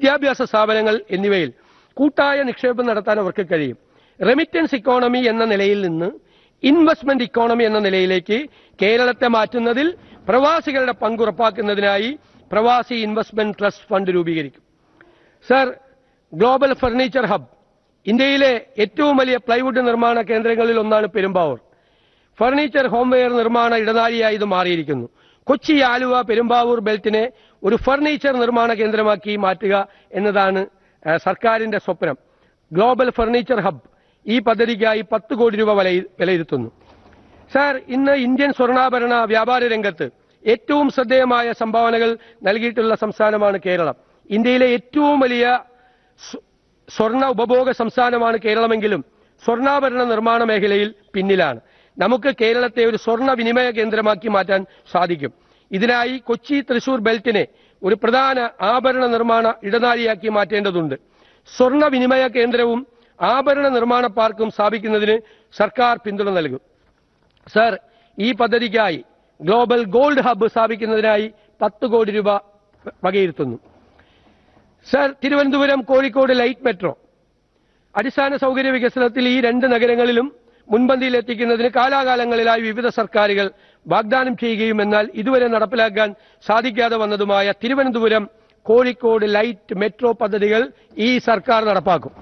വിദ്യാഭ്യാസ സ്ഥാപനങ്ങൾ എന്നിവയിൽ കൂട്ടായ നിക്ഷേപം നടത്താൻ അവർക്ക് കഴിയും റെമിറ്റൻസ് ഇക്കോണമി എന്ന നിലയിൽ നിന്ന് ഇൻവെസ്റ്റ്മെന്റ് ഇക്കോണമി എന്ന നിലയിലേക്ക് കേരളത്തെ മാറ്റുന്നതിൽ പ്രവാസികളുടെ പങ്ക് ഉറപ്പാക്കുന്നതിനായി പ്രവാസി ഇൻവെസ്റ്റ്മെന്റ് ട്രസ്റ്റ് ഫണ്ട് രൂപീകരിക്കും സർ ഗ്ലോബൽ ഫർണിച്ചർ ഹബ് ഇന്ത്യയിലെ ഏറ്റവും വലിയ പ്ലൈവുഡ് നിർമ്മാണ കേന്ദ്രങ്ങളിൽ ഒന്നാണ് പെരുമ്പാവൂർ ഫർണിച്ചർ ഹോംവെയർ നിർമ്മാണ ഇടനാഴിയായി ഇത് മാറിയിരിക്കുന്നു കൊച്ചി ആലുവ പെരുമ്പാവൂർ ബെൽറ്റിനെ ഒരു ഫർണിച്ചർ നിർമ്മാണ കേന്ദ്രമാക്കി മാറ്റുക എന്നതാണ് ആ, സർക്കാരിന്റെ സ്വപ്നം ഗ്ലോബൽ ഫർണിച്ചർ ഹബ് ഈ പദ്ധതിക്കായി പത്ത് കോടി രൂപ വിലയി- വിലയിരുത്തുന്നു സാർ ഇന്ന് ഇന്ത്യൻ സ്വർണ്ണാഭരണ വ്യാപാര രംഗത്ത് ഏറ്റവും ശ്രദ്ധേയമായ സംഭാവനകൾ നൽകിയിട്ടുള്ള സംസ്ഥാനമാണ് കേരളം ഇന്ത്യയിലെ ഏറ്റവും വലിയ സ്വ- സ്വർണ്ണ ഉപഭോഗ സംസ്ഥാനമാണ് കേരളമെങ്കിലും സ്വർണ്ണാഭരണ നിർമ്മാണ മേഖലയിൽ പിന്നിലാണ് നമുക്ക് കേരളത്തെ ഒരു സ്വർണ്ണ വിനിമയ കേന്ദ്രമാക്കി മാറ്റാൻ സാധിക്കും ഇതിനായി കൊച്ചി തൃശൂർ ബെൽറ്റിനെ ഒരു പ്രധാന ആഭരണ നിർമ്മാണ ഇടനാഴിയാക്കി മാറ്റേണ്ടതുണ്ട് സ്വർണ്ണ വിനിമയ കേന്ദ്രവും ആഭരണ നിർമ്മാണ പാർക്കും സ്ഥാപിക്കുന്നതിന് സർക്കാർ പിന്തുണ നൽകും സർ ഈ പദ്ധതിക്കായി ഗ്ലോബൽ ഗോൾഡ് ഹബ്ബ് സ്ഥാപിക്കുന്നതിനായി പത്ത് കോടി രൂപ വകയിരുത്തുന്നു sir Thiruvananthapuram Kozhikode light metro അടിസ്ഥാന സൗകര്യ വികസനത്തിൽ ഈ രണ്ട് നഗരങ്ങളിലും മുൻപന്തിയിൽ എത്തിക്കുന്നതിന് കാലാകാലങ്ങളിലായി വിവിധ സർക്കാരുകൾ വാഗ്ദാനം ചെയ്യുകയും എന്നാൽ ഇതുവരെ നടപ്പിലാക്കാൻ സാധിക്കാതെ വന്നതുമായ തിരുവനന്തപുരം കോഴിക്കോട് ലൈറ്റ് മെട്രോ പദ്ധതികൾ ഈ സർക്കാർ നടപ്പാക്കും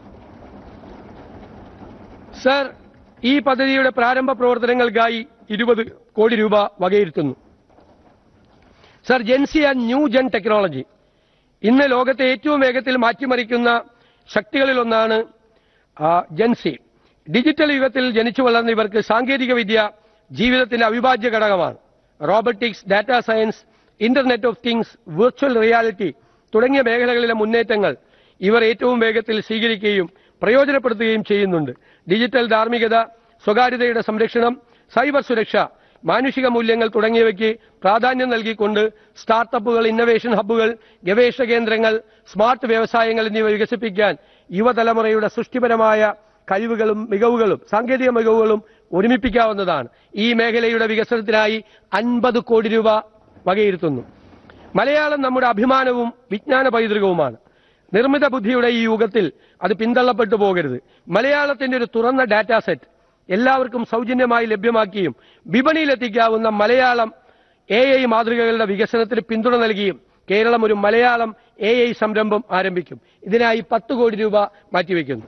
സർ ഈ പദ്ധതിയുടെ പ്രാരംഭ പ്രവർത്തനങ്ങൾക്കായി ഇരുപത് കോടി രൂപ വകയിരുത്തുന്നു sir gen Z and new gen technology ഇന്ന് ലോകത്തെ ഏറ്റവും വേഗത്തിൽ മാറ്റിമറിക്കുന്ന ശക്തികളിലൊന്നാണ് ആ, ജെൻസി ഡിജിറ്റൽ യുഗത്തിൽ ജനിച്ചു വളർന്ന ഇവർക്ക് സാങ്കേതിക വിദ്യ ജീവിതത്തിന്റെ അവിഭാജ്യ ഘടകമാണ് robotics data science internet of things virtual reality തുടങ്ങിയ മേഖലകളിലെ മുന്നേറ്റങ്ങൾ ഇവർ ഏറ്റവും വേഗത്തിൽ സ്വീകരിക്കുകയും പ്രയോജനപ്പെടുത്തുകയും ചെയ്യുന്നുണ്ട് ഡിജിറ്റൽ ധാർമ്മികത സ്വകാര്യതയുടെ സംരക്ഷണം സൈബർ സുരക്ഷ മാനുഷിക മൂല്യങ്ങൾ തുടങ്ങിയവയ്ക്ക് പ്രാധാന്യം നൽകിക്കൊണ്ട് സ്റ്റാർട്ടപ്പുകൾ ഇന്നവേഷൻ ഹബ്ബുകൾ ഗവേഷണ കേന്ദ്രങ്ങൾ സ്മാർട്ട് വ്യവസായങ്ങൾ എന്നിവ വികസിപ്പിക്കാൻ യുവതലമുറയുടെ സൃഷ്ടിപരമായ കഴിവുകളും മികവുകളും സാങ്കേതിക മികവുകളും ഒരുമിപ്പിക്കാവുന്നതാണ് ഈ മേഖലയുടെ വികസനത്തിനായി അൻപത് കോടി രൂപ വകയിരുത്തുന്നു മലയാളം നമ്മുടെ അഭിമാനവും വിജ്ഞാന പൈതൃകവുമാണ് നിർമ്മിത ബുദ്ധിയുടെ ഈ യുഗത്തിൽ അത് പിന്തള്ളപ്പെട്ടു പോകരുത് മലയാളത്തിന്റെ ഒരു തുറന്ന ഡാറ്റാ സെറ്റ് എല്ലാവർക്കും സൗജന്യമായി ലഭ്യമാക്കിയും വിപണിയിലെത്തിക്കാവുന്ന മലയാളം എ ഐ മാതൃകകളുടെ വികസനത്തിന് പിന്തുണ നൽകിയും കേരളം ഒരു മലയാളം എ ഐ സംരംഭം ആരംഭിക്കും ഇതിനായി പത്ത് കോടി രൂപ മാറ്റിവെക്കുന്നു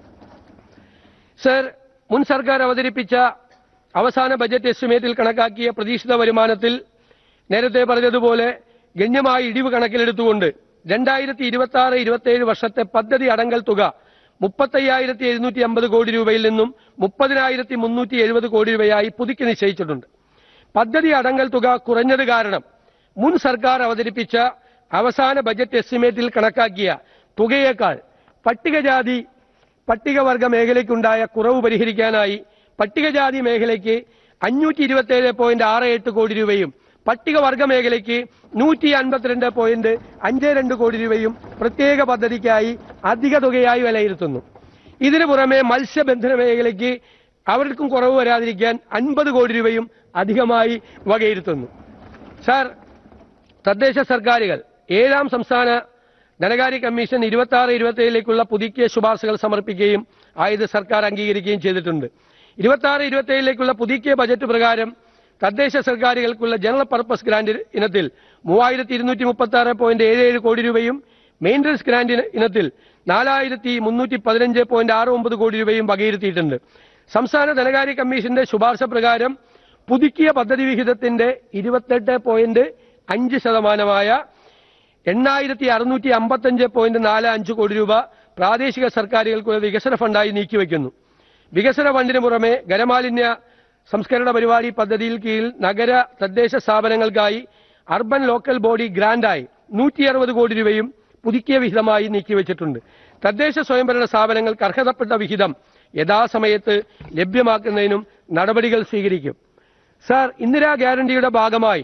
സർ മുൻ സർക്കാർ അവതരിപ്പിച്ച അവസാന ബജറ്റ് എസ്റ്റിമേറ്റിൽ കണക്കാക്കിയ പ്രതീക്ഷിത വരുമാനത്തിൽ നേരത്തെ പറഞ്ഞതുപോലെ ഗണ്യമായ ഇടിവ് കണക്കിലെടുത്തുകൊണ്ട് രണ്ടായിരത്തി ഇരുപത്തി ആറ് ഇരുപത്തിയേഴ് വർഷത്തെ പദ്ധതി അടങ്കൽ തുക മുപ്പത്തയ്യായിരത്തി എഴുന്നൂറ്റി അമ്പത് കോടി രൂപയിൽ നിന്നും മുപ്പതിനായിരത്തി മുന്നൂറ്റി എഴുപത് കോടി രൂപയായി പുതുക്കി നിശ്ചയിച്ചിട്ടുണ്ട് പദ്ധതി അടങ്കൽ തുക കുറഞ്ഞത് കാരണം മുൻ സർക്കാർ അവതരിപ്പിച്ച അവസാന ബജറ്റ് എസ്റ്റിമേറ്റിൽ കണക്കാക്കിയ തുകയേക്കാൾ പട്ടികജാതി പട്ടികവർഗ മേഖലയ്ക്കുണ്ടായ കുറവ് പരിഹരിക്കാനായി പട്ടികജാതി മേഖലയ്ക്ക് അഞ്ഞൂറ്റി ഇരുപത്തിയേഴ് പോയിന്റ് ആറ് എട്ട് കോടി രൂപയും പട്ടികവർഗ മേഖലയ്ക്ക് നൂറ്റി അൻപത്തിരണ്ട് പോയിന്റ് അഞ്ച് രണ്ട് കോടി രൂപയും പ്രത്യേക പദ്ധതിക്കായി അധിക തുകയായി വിലയിരുത്തുന്നു ഇതിനു പുറമെ മത്സ്യബന്ധന മേഖലയ്ക്ക് അവർക്കും കുറവ് വരാതിരിക്കാൻ അൻപത് കോടി രൂപയും അധികമായി വകയിരുത്തുന്നു സാർ തദ്ദേശ സർക്കാരുകൾ ഏഴാം സംസ്ഥാന ധനകാര്യ കമ്മീഷൻ ഇരുപത്തി ആറ് ഇരുപത്തിയേഴിലേക്കുള്ള പുതുക്കിയ ശുപാർശകൾ സമർപ്പിക്കുകയും ആയത് സർക്കാർ അംഗീകരിക്കുകയും ചെയ്തിട്ടുണ്ട് ഇരുപത്തി ആറ് ഇരുപത്തിയേഴിലേക്കുള്ള പുതുക്കിയ ബജറ്റ് പ്രകാരം തദ്ദേശ സർക്കാരുകൾക്കുള്ള ജനറൽ പർപ്പസ് ഗ്രാന്റ് ഇനത്തിൽ മൂവായിരത്തി ഇരുന്നൂറ്റി മുപ്പത്തി ആറ് പോയിന്റ് ഏഴ് ഏഴ് കോടി രൂപയും മെയിൻ്റനൻസ് ഗ്രാന്റ് ഇന- ഇനത്തിൽ നാലായിരത്തി മുന്നൂറ്റി പതിനഞ്ച് പോയിന്റ് ആറ് ഒമ്പത് കോടി രൂപയും വകയിരുത്തിയിട്ടുണ്ട് സംസ്ഥാന ധനകാര്യ കമ്മീഷന്റെ ശുപാർശ പ്രകാരം പുതുക്കിയ പദ്ധതി വിഹിതത്തിന്റെ ഇരുപത്തെട്ട് പോയിന്റ് അഞ്ച് ശതമാനമായ എണ്ണായിരത്തി അറുന്നൂറ്റി അമ്പത്തഞ്ച് പോയിന്റ് നാല് അഞ്ച് കോടി രൂപ പ്രാദേശിക സർക്കാരുകൾക്കുള്ള വികസന ഫണ്ടായി നീക്കിവെക്കുന്നു വികസന ഫണ്ടിന് പുറമെ ഖരമാലിന്യ സംസ്കരണ പരിപാടി പദ്ധതിയിൽ കീഴിൽ നഗര തദ്ദേശ സ്ഥാപനങ്ങൾക്കായി അർബൻ ലോക്കൽ ബോഡി ഗ്രാന്റായി നൂറ്റി അറുപത് കോടി രൂപയും പുതുക്കിയ വിഹിതമായി നീക്കിവെച്ചിട്ടുണ്ട് തദ്ദേശ സ്വയംഭരണ സ്ഥാപനങ്ങൾക്ക് അർഹതപ്പെട്ട വിഹിതം യഥാസമയത്ത് ലഭ്യമാക്കുന്നതിനും നടപടികൾ സ്വീകരിക്കും സാർ ഇന്ദിരാ ഗ്യാരണ്ടിയുടെ ഭാഗമായി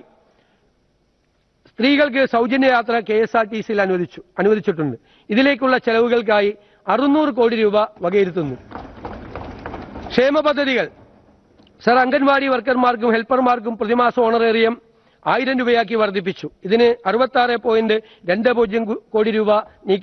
സ്ത്രീകൾക്ക് സൗജന്യ യാത്ര കെ എസ് ആർ ടി സിയിൽ അനുവദിച്ചു അനുവദിച്ചിട്ടുണ്ട് ഇതിലേക്കുള്ള ചെലവുകൾക്കായി അറുന്നൂറ് കോടി രൂപ വകയിരുത്തുന്നു ക്ഷേമ പദ്ധതികൾ സർ അംഗൻവാടി വർക്കർമാർക്കും ഹെൽപ്പർമാർക്കും പ്രതിമാസ ഓണറേറിയം ആയിരം രൂപയാക്കി വർദ്ധിപ്പിച്ചു ഇതിന് അറുപത്തി ആറ് പോയിന്റ് രണ്ട് പൂജ്യം കോടി രൂപ നീക്കി